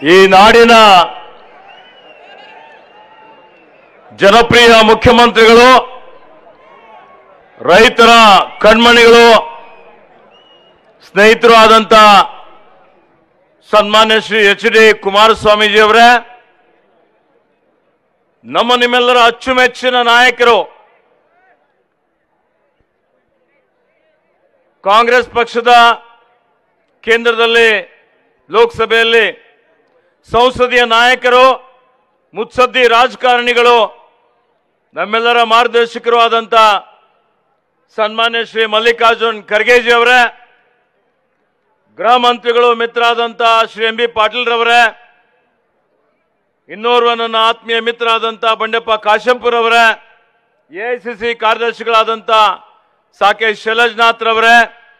ಈ ನಾಡಿನ ಜನಪ್ರಿಯ ಮುಖ್ಯಮಂತ್ರಿಗಳು ರೈತರ ಕಣ್ಮಣಿಗಳು ಸ್ನೇಹಿತರು ಆದಂತ ಸನ್ಮಾನ್ಯ ಶ್ರೀ ಎಚ್ ಡಿ ಕುಮಾರಸ್ವಾಮೀಜಿಯವರೇ ನಮ್ಮ ನಿಮ್ಮೆಲ್ಲರ ಅಚ್ಚುಮೆಚ್ಚಿನ ನಾಯಕರು ಕಾಂಗ್ರೆಸ್ ಪಕ್ಷದ ಕೇಂದ್ರದಲ್ಲಿ ಲೋಕಸಭೆಯಲ್ಲಿ ಸಂಸದೀಯ ನಾಯಕರು ಮುತ್ಸದ್ದಿ ರಾಜಕಾರಣಿಗಳು ನಮ್ಮೆಲ್ಲರ ಮಾರ್ಗದರ್ಶಕರು ಆದಂತ ಸನ್ಮಾನ್ಯ ಶ್ರೀ ಮಲ್ಲಿಕಾರ್ಜುನ್ ಖರ್ಗೆಜಿ ಅವರೇ ಗೃಹ ಮಂತ್ರಿಗಳು ಮಿತ್ರ ಆದಂತ ಶ್ರೀ ಎಂ ಬಿ ಪಾಟೀಲ್ ರವರೇ ಇನ್ನೋರ್ವ ನನ್ನ ಆತ್ಮೀಯ ಮಿತ್ರ ಆದಂತ ಬಂಡೆಪ್ಪ ಕಾಶಂಪುರ್ ಅವರೇ ಎಐಸಿಸಿ ಕಾರ್ಯದರ್ಶಿಗಳಾದಂತ ಸಾಕೆ ಶೈಲಜ್ನಾಥ್ ರವರೇ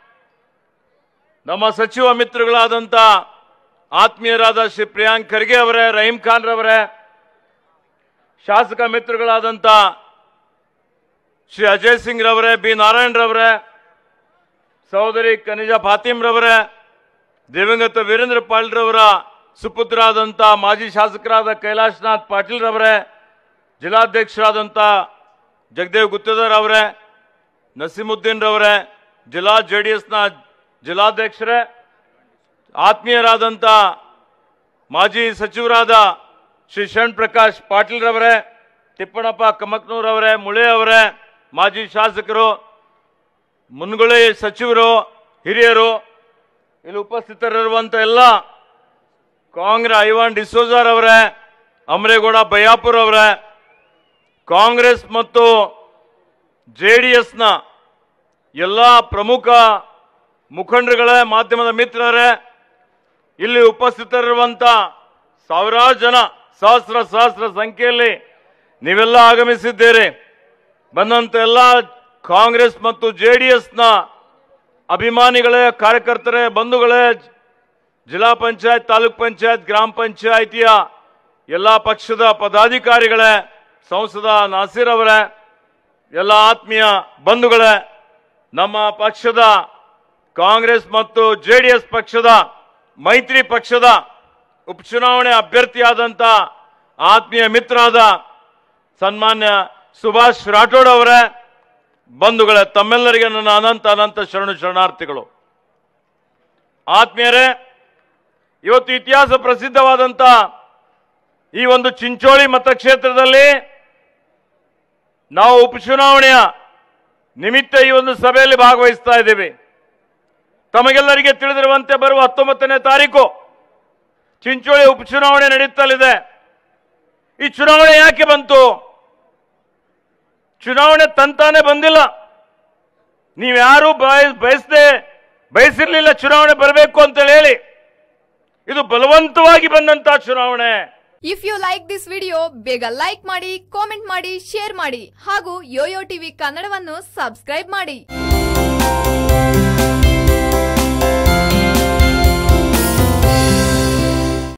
ನಮ್ಮ ಸಚಿವ ಮಿತ್ರಗಳಾದಂತ ಆತ್ಮೀಯರಾದ ಶ್ರೀ ಪ್ರಿಯಾಂಕ್ ಖರ್ಗೆ ಅವರೇ ರಹೀಂ ಖಾನ್ ರವರೇ ಶಾಸಕ ಮಿತ್ರಗಳಾದಂತ ಶ್ರೀ ಅಜಯ್ ಸಿಂಗ್ ರವರೇ ಬಿ ನಾರಾಯಣ್ ರವರೇ ಸಹೋದರಿ ಕನಿಜಾ ಫಾತಿಮ್ ರವರೇ ದಿವಂಗತ ವೀರೇಂದ್ರ ಪಾಟೀಲ್ ರವರ ಸುಪುತ್ರರಾದಂಥ ಮಾಜಿ ಶಾಸಕರಾದ ಕೈಲಾಶ್ನಾಥ್ ಪಾಟೀಲ್ ರವರೇ ಜಿಲ್ಲಾಧ್ಯಕ್ಷರಾದಂಥ ಜಗದೇವ್ ಗುತ್ತೇದಾರ್ ಅವರೇ ನಸೀಮುದ್ದೀನ್ ರವರೇ ಜಿಲ್ಲಾ ಜೆ ಡಿ ಎಸ್ನ ಜಿಲ್ಲಾಧ್ಯಕ್ಷರೇ ಆತ್ಮೀಯರಾದಂಥ ಮಾಜಿ ಸಚಿವರಾದ ಶ್ರೀ ಶರಣ್ ಪ್ರಕಾಶ್ ಪಾಟೀಲ್ ರವರೇ ತಿಪ್ಪಣಪ್ಪ ಕಮಕ್ನೂರ್ ಅವರೇ ಮುಳೆ ಅವರೇ ಮಾಜಿ ಶಾಸಕರು ಮುನ್ಗುಳಿ ಸಚಿವರು ಹಿರಿಯರು ಇಲ್ಲಿ ಉಪಸ್ಥಿತರಿರುವಂತ ಎಲ್ಲ ಕಾಂಗ್ರೆಸ್ ಐವಾನ್ ಡಿಸೋಜಾರ್ ಅವರೇ ಅಮರೇಗೌಡ ಬಯ್ಯಾಪುರ್ ಅವರೇ ಕಾಂಗ್ರೆಸ್ ಮತ್ತು ಜೆ ಡಿ ಎಸ್ನ ಎಲ್ಲ ಪ್ರಮುಖ ಮುಖಂಡರುಗಳೇ ಮಾಧ್ಯಮದ ಮಿತ್ರರೇ ಇಲ್ಲಿ ಉಪಸ್ಥಿತರಿರುವಂತ ಸಾವಿರಾರು ಜನ ಸಹಸ್ರ ಸಹಸ್ರ ಸಂಖ್ಯೆಯಲ್ಲಿ ನೀವೆಲ್ಲ ಆಗಮಿಸಿದ್ದೀರಿ ಬಂದಂತ ಎಲ್ಲ ಕಾಂಗ್ರೆಸ್ ಮತ್ತು ಜೆ ಡಿ ಎಸ್ನ ಅಭಿಮಾನಿಗಳೇ ಕಾರ್ಯಕರ್ತರೇ ಬಂಧುಗಳೇ ಜಿಲ್ಲಾ ಪಂಚಾಯತ್ ತಾಲೂಕ್ ಪಂಚಾಯತ್ ಗ್ರಾಮ ಪಂಚಾಯಿತಿಯ ಎಲ್ಲ ಪಕ್ಷದ ಪದಾಧಿಕಾರಿಗಳೇ ಸಂಸದ ನಾಸೀರ್ ಅವರೇ ಎಲ್ಲ ಆತ್ಮೀಯ ಬಂಧುಗಳೇ ನಮ್ಮ ಪಕ್ಷದ ಕಾಂಗ್ರೆಸ್ ಮತ್ತು ಜೆಡಿಎಸ್ ಪಕ್ಷದ ಮೈತ್ರಿ ಪಕ್ಷದ ಉಪಚುನಾವಣೆ ಅಭ್ಯರ್ಥಿಯಾದಂಥ ಆತ್ಮೀಯ ಮಿತ್ರರಾದ ಸನ್ಮಾನ್ಯ ಸುಭಾಷ್ ರಾಠೋಡ್ ಅವರೇ ಬಂಧುಗಳೇ ತಮ್ಮೆಲ್ಲರಿಗೆ ನನ್ನ ಅನಂತ ಅನಂತ ಶರಣು ಶರಣಾರ್ಥಿಗಳು ಆತ್ಮೀಯರೇ ಇವತ್ತು ಇತಿಹಾಸ ಪ್ರಸಿದ್ಧವಾದಂಥ ಈ ಒಂದು ಚಿಂಚೋಳಿ ಮತಕ್ಷೇತ್ರದಲ್ಲಿ ನಾವು ಉಪಚುನಾವಣೆಯ ನಿಮಿತ್ತ ಈ ಒಂದು ಸಭೆಯಲ್ಲಿ ಭಾಗವಹಿಸ್ತಾ ಇದ್ದೇವೆ ತಮಗೆಲ್ಲರಿಗೆ ತಿಳಿದಿರುವಂತೆ ಬರುವ ಹತ್ತೊಂಬತ್ತನೇ ತಾರೀಕು ಚಿಂಚೋಳಿ ಉಪಚುನಾವಣೆ ನಡೆಯುತ್ತಲಿದೆ ಈ ಚುನಾವಣೆ ಯಾಕೆ ಬಂತು ಚುನಾವಣೆ ತಂತಾನೆ ಬಂದಿಲ್ಲ ನೀವ್ಯಾರು ಬಯ ಬಯಸದೆ ಬಯಸಿರ್ಲಿಲ್ಲ ಚುನಾವಣೆ ಬರಬೇಕು ಅಂತೇಳಿ ಹೇಳಿ ಇದು ಬಲವಂತವಾಗಿ ಬಂದಂತ ಚುನಾವಣೆ if you like this video ಬೇಗ ಲೈಕ್ ಮಾಡಿ ಕಾಮೆಂಟ್ ಮಾಡಿ ಶೇರ್ ಮಾಡಿ ಹಾಗೂ ಯೋಯೋ ಟಿವಿ ಕನ್ನಡವನ್ನು ಸಬ್ಸ್ಕ್ರೈಬ್ ಮಾಡಿ